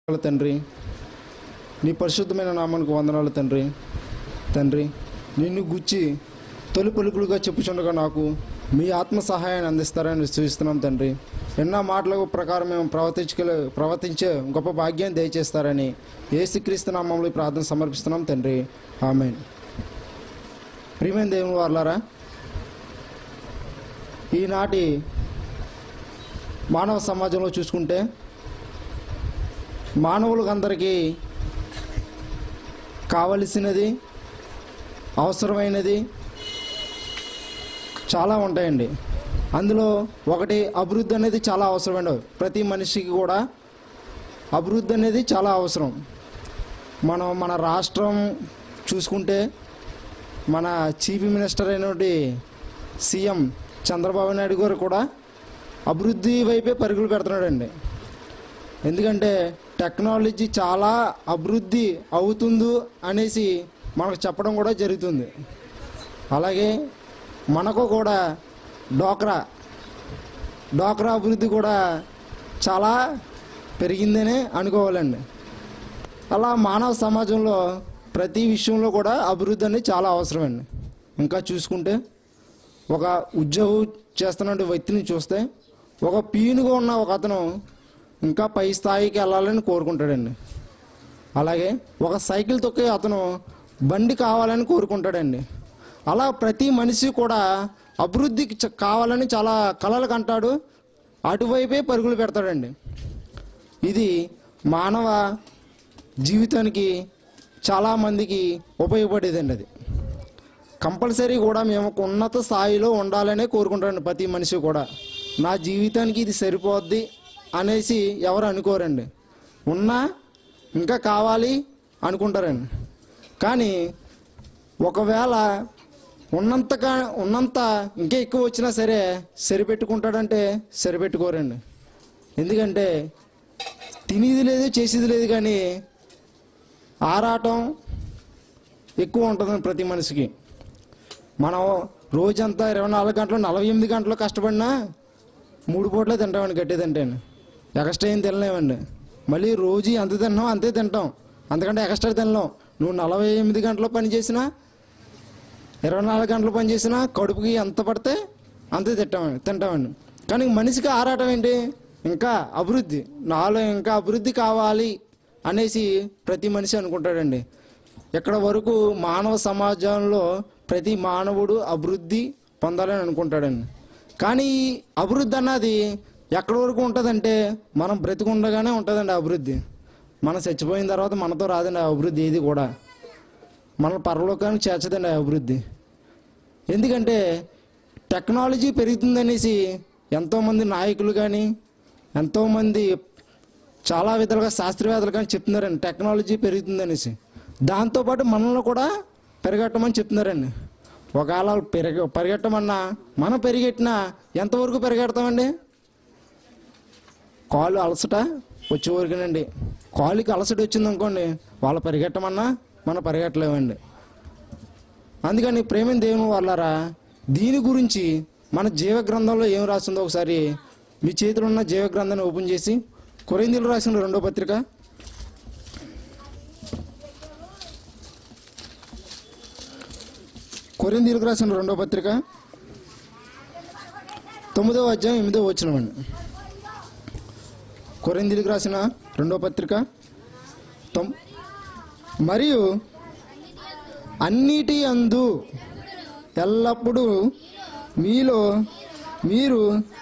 వందనాలు తండ్రి నీ పరిశుద్ధమైన నామానికి వందనాలు తండ్రి తండ్రి నిన్ను గుచ్చి తొలి పలుకులుగా చెప్పుచుండగా నాకు మీ ఆత్మ సహాయాన్ని అందిస్తారని చూస్తున్నాం తండ్రి ఎన్నో మాటల ప్రకారం మేము ప్రవర్తించగల ప్రవర్తించే గొప్ప భాగ్యాన్ని దయచేస్తారని ఏసుక్రీస్తు నామంలో ఈ ప్రార్థన సమర్పిస్తున్నాం తండ్రి ఆమె ప్రియమైన దేవుని వార్లారా ఈనాటి మానవ సమాజంలో చూసుకుంటే మానవులకు అందరికీ కావలసినది అవసరమైనది చాలా ఉంటాయండి అందులో ఒకటి అభివృద్ధి అనేది చాలా అవసరమండి ప్రతి మనిషికి కూడా అభివృద్ధి అనేది చాలా అవసరం మనం మన రాష్ట్రం చూసుకుంటే మన చీఫ్ మినిస్టర్ అయినటువంటి సీఎం చంద్రబాబు నాయుడు గారు కూడా అభివృద్ధి వైపే పరుగులు పెడుతున్నాడండి ఎందుకంటే టెక్నాలజీ చాలా అభివృద్ధి అవుతుందో అనేసి మనకు చెప్పడం కూడా జరుగుతుంది అలాగే మనకు కూడా డోక్రా డోక్రా అభివృద్ధి కూడా చాలా పెరిగిందనే అనుకోవాలండి అలా మానవ సమాజంలో ప్రతి విషయంలో కూడా అభివృద్ధి అనేది చాలా అవసరమండి ఇంకా చూసుకుంటే ఒక ఉద్యోగం చేస్తున్న వ్యక్తిని చూస్తే ఒక పీనుగా ఉన్న ఒక అతను ఇంకా పై స్థాయికి వెళ్ళాలని కోరుకుంటాడండి అలాగే ఒక సైకిల్ తొక్కే అతను బండి కావాలని కోరుకుంటాడండి అలా ప్రతి మనిషి కూడా అభివృద్ధికి చ- కావాలని చాలా కలలు కంటాడు అటువైపే పరుగులు పెడతాడండి ఇది మానవ జీవితానికి చాలామందికి ఉపయోగపడేదండి అది కంపల్సరీ కూడా మేము ఒక ఉన్నత స్థాయిలో ఉండాలనే కోరుకుంటారండి ప్రతి మనిషి కూడా నా జీవితానికి ఇది సరిపోద్ది అనేసి ఎవరు అనుకోరండి ఉన్నా ఇంకా కావాలి అనుకుంటారండి కానీ ఒకవేళ ఉన్నంతగా ఉన్నంత ఇంకా ఎక్కువ వచ్చినా సరే సరిపెట్టుకుంటాడంటే సరిపెట్టుకోరండి ఎందుకంటే తినేది లేదు చేసేది లేదు కానీ ఆరాటం ఎక్కువ ఉంటుంది ప్రతి మనిషికి మనం రోజంతా ఇరవై నాలుగు గంటలు నలభై ఎనిమిది గంటలు కష్టపడినా మూడు పూటలే తింటామండి గట్టి తింటాను ఎక్స్ట్రా ఏం తినలేమండి మళ్ళీ రోజు ఎంత తిన్నాం అంతే తింటాం అంతకంటే ఎక్స్ట్రా తినలేం నువ్వు నలభై ఎనిమిది గంటలు పని చేసినా ఇరవై నాలుగు గంటలు పని చేసినా కడుపుకి ఎంత పడితే అంతే తింటామండి తింటామండి కానీ మనిషికి ఆరాటం ఏంటి ఇంకా అభివృద్ధి నాలో ఇంకా అభివృద్ధి కావాలి అనేసి ప్రతి మనిషి అనుకుంటాడండి ఇక్కడ వరకు మానవ సమాజంలో ప్రతి మానవుడు అభివృద్ధి పొందాలని అనుకుంటాడండి కానీ ఈ అభివృద్ధి అన్నది ఎక్కడి వరకు ఉంటుందంటే మనం బ్రతికుండగానే ఉంటుందండి అభివృద్ధి మనం చచ్చిపోయిన తర్వాత మనతో రాదండి ఆ అభివృద్ధి ఏది కూడా మన పరలోకానికి చేర్చదండి ఆ అభివృద్ధి ఎందుకంటే టెక్నాలజీ పెరుగుతుందనేసి ఎంతోమంది నాయకులు కానీ ఎంతోమంది చాలా విధాలుగా శాస్త్రవేత్తలు కానీ చెప్తున్నారండి టెక్నాలజీ పెరుగుతుందనేసి దాంతోపాటు మనల్ని కూడా పెరగట్టమని చెప్తున్నారండి ఒకవేళ వాళ్ళు పెరగ పరిగెట్టమన్నా మనం పెరిగెట్టినా ఎంతవరకు పెరిగెడతామండి కాలు అలసట వచ్చే వరకునండి కాలుకి అలసట వచ్చింది అనుకోండి వాళ్ళు పరిగెట్టమన్నా మనం పరిగెట్టలేమండి అందుకని ప్రేమ దేవుని వాళ్ళారా దీని గురించి మన జీవ గ్రంథంలో ఏం రాసిందో ఒకసారి మీ చేతిలో ఉన్న జీవ గ్రంథాన్ని ఓపెన్ చేసి కొరిందీలు రాసిన రెండో పత్రిక కొరిందీలకు రాసిన రెండో పత్రిక తొమ్మిదో అధ్యాయం ఎనిమిదో వచ్చినమండి కొరిందీలకు రాసిన రెండో పత్రిక తొమ్ మరియు అన్నిటి అందు ఎల్లప్పుడూ మీలో మీరు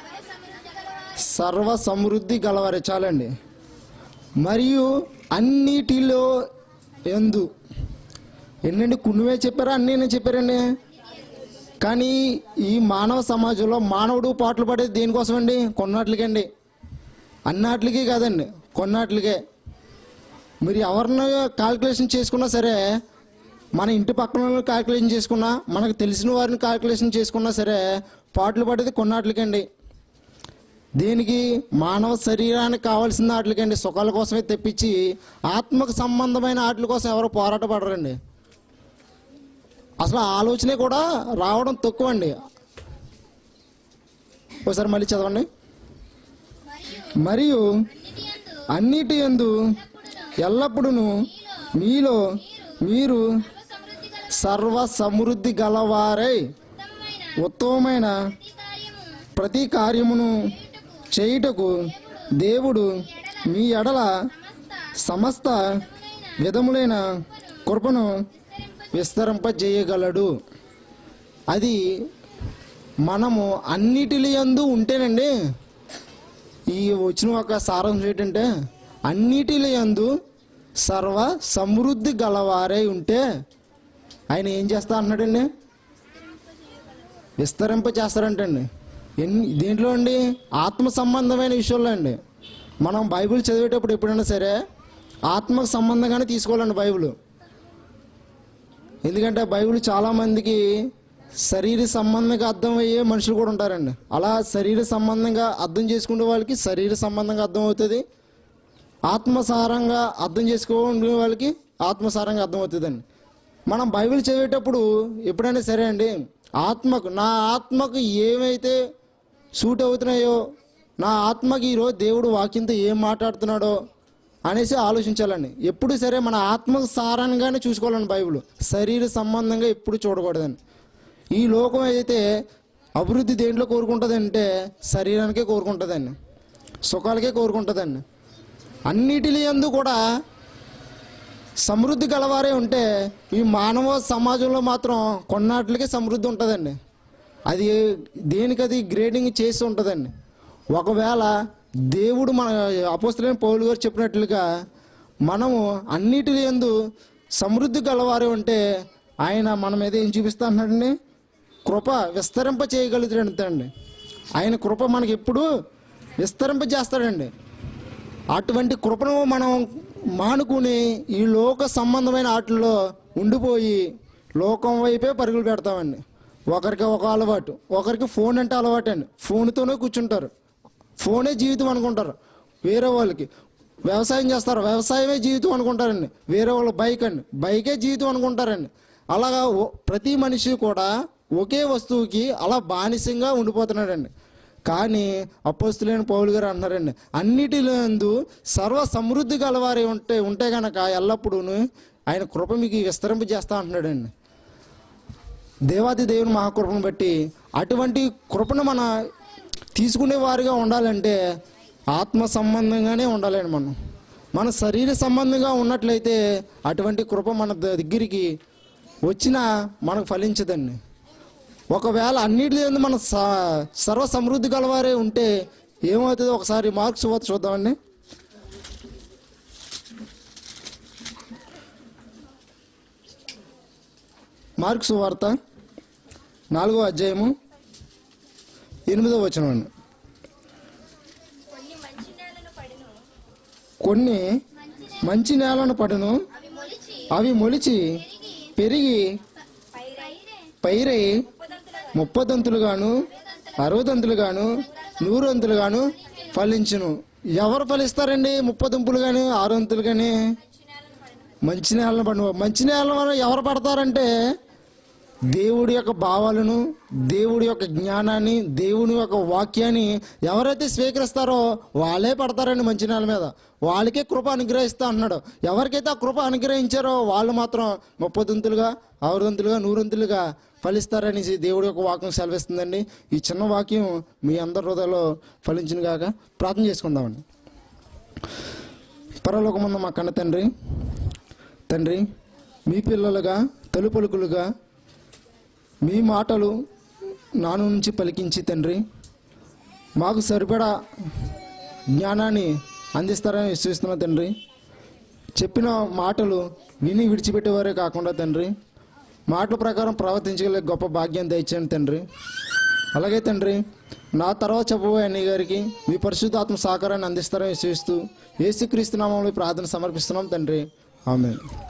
సర్వ సమృద్ధి గలవారే చాలండి మరియు అన్నిటిలో ఎందు ఎన్నండి కునువే చెప్పారా అన్నీ చెప్పారండి కానీ ఈ మానవ సమాజంలో మానవుడు పాటలు పడేది దేనికోసం అండి కొన్నాట్లకండి అన్నాట్లకి కాదండి కొన్నాట్లకే మీరు ఎవరిని కాల్కులేషన్ చేసుకున్నా సరే మన ఇంటి పక్కన వాళ్ళని కాల్కులేషన్ చేసుకున్నా మనకు తెలిసిన వారిని కాల్కులేషన్ చేసుకున్నా సరే పాటలు పడేది కొన్నాట్లకండి దీనికి మానవ శరీరానికి కావాల్సిన వాటికండి సుఖాల కోసమే తెప్పించి ఆత్మకు సంబంధమైన వాటి కోసం ఎవరు పోరాట పడరండి అసలు ఆ ఆలోచనే కూడా రావడం తక్కువ అండి ఒకసారి మళ్ళీ చదవండి మరియు అన్నిటి యందు ఎల్లప్పుడూ మీలో మీరు సమృద్ధి గల సర్వ సమృద్ధి గలవారై ఉత్తమమైన ఉత్తమమైన ప్రతి కార్యము ప్రతి కార్యమును చేయుటకు దేవుడు మీ ఎడల సమస్త సమస్త విధములైన కృపను విస్తరింపజేయగలడు అది మనము అన్నిటిలి యందు ఉంటేనండి ఈ వచ్చిన ఒక సారాంశం ఏంటంటే అన్నిటిలి యందు సర్వ సమృద్ధి గలవారై ఉంటే ఆయన ఏం చేస్తా అన్నాడండి విస్తరింప చేస్తారంటండి ఎన్ని దేంట్లో అండి ఆత్మ సంబంధమైన విషయంలో అండి మనం బైబిల్ చదివేటప్పుడు ఎప్పుడైనా సరే ఆత్మకు సంబంధంగానే తీసుకోవాలండి బైబిల్ ఎందుకంటే బైబిల్ చాలామందికి శరీర సంబంధంగా అర్థమయ్యే మనుషులు కూడా ఉంటారండి అలా శరీర సంబంధంగా అర్థం చేసుకునే వాళ్ళకి శరీర సంబంధంగా అర్థం అవుతుంది ఆత్మసారంగా అర్థం చేసుకోవడం వాళ్ళకి ఆత్మసారంగా అర్థమవుతుందండి మనం బైబిల్ చదివేటప్పుడు ఎప్పుడైనా సరే అండి ఆత్మకు నా ఆత్మకు ఏమైతే సూట్ అవుతున్నాయో నా ఆత్మకి ఈరోజు దేవుడు వాక్యంతో ఏం మాట్లాడుతున్నాడో అనేసి ఆలోచించాలండి ఎప్పుడు సరే మన ఆత్మకు సారంగానే చూసుకోవాలండి బైబిల్ శరీర సంబంధంగా ఎప్పుడు చూడకూడదండి ఈ లోకం అయితే అభివృద్ధి దేంట్లో కోరుకుంటుందంటే శరీరానికే కోరుకుంటుందండి సుఖాలకే కోరుకుంటుందండి అన్నిటిలి అందు కూడా సమృద్ధి గలవారే ఉంటే ఈ మానవ సమాజంలో మాత్రం కొన్నాటికి సమృద్ధి ఉంటుందండి అది దేనికది గ్రేడింగ్ చేసి ఉంటుందండి ఒకవేళ దేవుడు మన అపోస్తులైన పౌలు గారు చెప్పినట్లుగా మనము అన్నిటి ఎందు సమృద్ధి గలవారే ఉంటే ఆయన మన మీద ఏం చూపిస్తా అంటున్నాడండి కృప విస్తరింప చేయగలుగుతాడండి ఆయన కృప మనకి ఎప్పుడు విస్తరింప చేస్తాడండి అటువంటి కృపను మనం మానుకుని ఈ లోక సంబంధమైన వాటిల్లో ఉండిపోయి లోకం వైపే పరుగులు పెడతామండి ఒకరికి ఒక అలవాటు ఒకరికి ఫోన్ అంటే అలవాటు అండి ఫోన్తోనే కూర్చుంటారు ఫోనే జీవితం అనుకుంటారు వేరే వాళ్ళకి వ్యవసాయం చేస్తారు వ్యవసాయమే జీవితం అనుకుంటారండి వేరే వాళ్ళు బైక్ అండి బైకే జీవితం అనుకుంటారండి అలాగా ఓ- ప్రతి మనిషి కూడా ఒకే వస్తువుకి అలా బానిసంగా ఉండిపోతున్నాడండి కానీ అపోస్తులైన పౌలు గారు అన్నారండి అన్నిటిలందు సర్వ సమృద్ధి గలవారి ఉంటే ఉంటే గనక ఎల్లప్పుడూ ఆయన కృప మీకు విస్తరింప చేస్తా అంటున్నాడండి దేవాది దేవుని మహాకృపను బట్టి అటువంటి కృపను మన తీసుకునే వారిగా ఉండాలంటే ఆత్మ సంబంధంగానే ఉండాలండి మనం మన శరీర సంబంధంగా ఉన్నట్లయితే అటువంటి కృప మన ద- దగ్గరికి వచ్చినా మనకు ఫలించదండి ఒకవేళ అన్నిటి మన స- సర్వ సమృద్ధి గలవారే ఉంటే ఏమవుతుందో ఒకసారి మార్క్స్ వద్ద చూద్దామండి మార్క్స్ వార్త నాలుగో అధ్యాయము ఎనిమిదో వచనం అండి కొన్ని మంచి నేలను పడిను కొన్ని మంచి మంచి నేలను పడును అవి మొలిచి అవి మొలిచి పెరిగి పైరైరే పైరై ముప్పదంతులుగా ముప్పదంతులుగాను అరవదంతులుగాను నూరంతులుగాను ఫలించును ఎవరు ఫలిస్తారండి ముప్పదంపులు కానీ ఆరొంతులు కానీ మంచి నేలను పడి మంచి నేల ఎవరు పడతారంటే దేవుడి యొక్క భావాలను దేవుడి యొక్క జ్ఞానాన్ని దేవుని యొక్క వాక్యాన్ని ఎవరైతే స్వీకరిస్తారో వాళ్ళే పడతారండి మంచి నేల మీద వాళ్ళకే కృప అనుగ్రహిస్తా అన్నాడు ఎవరికైతే ఆ కృప అనుగ్రహించారో వాళ్ళు మాత్రం ముప్పదంతులుగా ఆరుదంతులుగా నూరంతులుగా ఫలిస్తారని దేవుడి యొక్క వాక్యం సెలవిస్తుందండి ఈ చిన్న వాక్యం మీ అందరి హృదయలో ఫలించిన కాక ప్రార్థన చేసుకుందామండి పరలోకమున్న మా కన్న తండ్రి తండ్రి మీ పిల్లలుగా తలుపలుకులుగా మీ మాటలు నాను నుంచి పలికించి తండ్రి మాకు సరిపడా జ్ఞానాన్ని అందిస్తారని విశ్వసిస్తున్నా తండ్రి చెప్పిన మాటలు విని విడిచిపెట్టేవారే కాకుండా తండ్రి మాటల ప్రకారం ప్రవర్తించగల గొప్ప భాగ్యం దయచేయండి తండ్రి అలాగే తండ్రి నా తర్వాత చెప్పబోయే అన్నయ్య గారికి మీ పరిశుద్ధాత్మ సహకారాన్ని అందిస్తారని విశ్వసిస్తూ ఏసుక్రీస్తు నామంలో ఈ ప్రార్థన సమర్పిస్తున్నాం తండ్రి ఆమె